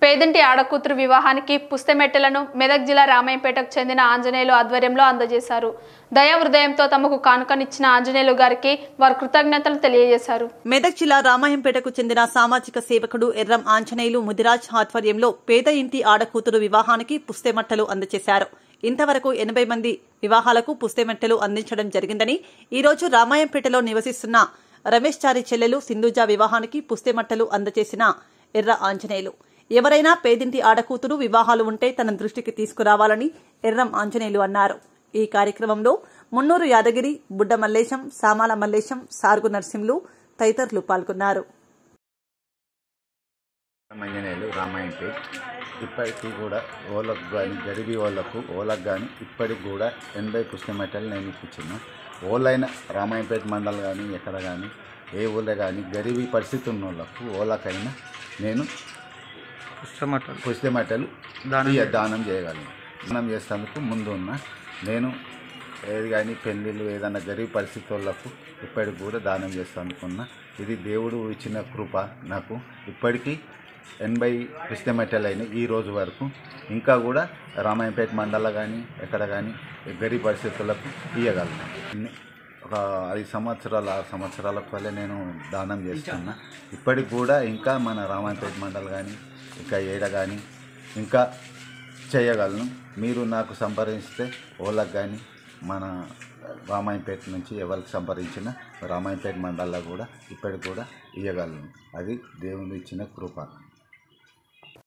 పేదింటి ఆడకూతురు వివాహానికి పుస్తమెట్టెలను మెదక్ జిల్లా రామాయంపేటకు చెందిన ఆంజనేయులు ఆధ్వర్యంలో అందజేశారు దయా హృదయంతో తమకు కానుకనిచ్చిన ఆంజనేయులు గారికి వారు కృతజ్ఞతలు తెలియజేశారు మెదక్ జిల్లా రామాయంపేటకు చెందిన సామాజిక సేవకుడు ఎర్రం ఆంజనేయులు ముదిరాజ్ ఆధ్వర్యంలో పేద ఇంటి ఆడకూతురు వివాహానికి పుస్తెమట్టలు అందజేశారు ఇంతవరకు ఎనభై మంది వివాహాలకు పుస్తెమట్టలు అందించడం జరిగిందని ఈ రోజు రామాయంపేటలో నివసిస్తున్న రమేష్ చారి చెల్లెలు సింధుజా వివాహానికి పుస్తెమట్టలు అందజేసిన ఎర్ర ఆంజనేయులు ఎవరైనా పేదింటి ఆడకూతురు వివాహాలు ఉంటే తన దృష్టికి తీసుకురావాలని ఎర్రం ఆంజనేయులు అన్నారు ఈ కార్యక్రమంలో మున్నూరు యాదగిరి బుడ్డ మల్లేశం సామాల మల్లేశం సార్గు నర్సింలు తదితరులు పాల్గొన్నారు మంజనేయులు రామాయంపేట్ ఇప్పటికీ కూడా ఓలకు కానీ గరిబీ వాళ్ళకు ఓలకు కానీ ఇప్పటికి కూడా ఎనభై పుస్తమెట్టలు నేను ఇప్పించిన ఓలైన రామాయంపేట మండలం కానీ ఎక్కడ కానీ ఏ ఊళ్ళో కానీ గరిబీ పరిస్థితి ఉన్న వాళ్ళకు ఓలకైనా నేను పుస్తమటలు పుస్తమెట్టలు దానం ఇయ్య- దానం చేయగలను దానం చేసేందుకు ముందు ఉన్న నేను ఏది కానీ పెళ్ళిళ్ళు ఏదైనా గరీబ్ పరిస్థితి వాళ్ళకు ఇప్పటికి కూడా దానం చేస్తానుకున్నా ఇది దేవుడు ఇచ్చిన కృప నాకు ఇప్పటికీ ఎనభై పుస్తమెట్టలు అయినాయి ఈ రోజు వరకు ఇంకా కూడా రామాయంపేట మండలం కానీ ఎక్కడ కానీ గరీబ్ పరిస్థితులకు ఇవ్వగలను ఇన్ని- ఒక ఐదు సంవత్సరాలు ఆరు సంవత్సరాల వల్లే నేను దానం చేస్తున్నా ఇప్పటికి కూడా ఇంకా మన రామాయంపేట మండలం కానీ ఇంకా ఏడ కానీ ఇంకా చేయగలను మీరు నాకు సంప్రదిస్తే ఓలకు కానీ మన రామాయంపేట నుంచి ఎవరికి సంప్రదించిన రామాయంపేట మండలంలో కూడా ఇప్పటికి కూడా ఇవ్వగలను అది దేవుని ఇచ్చిన కృప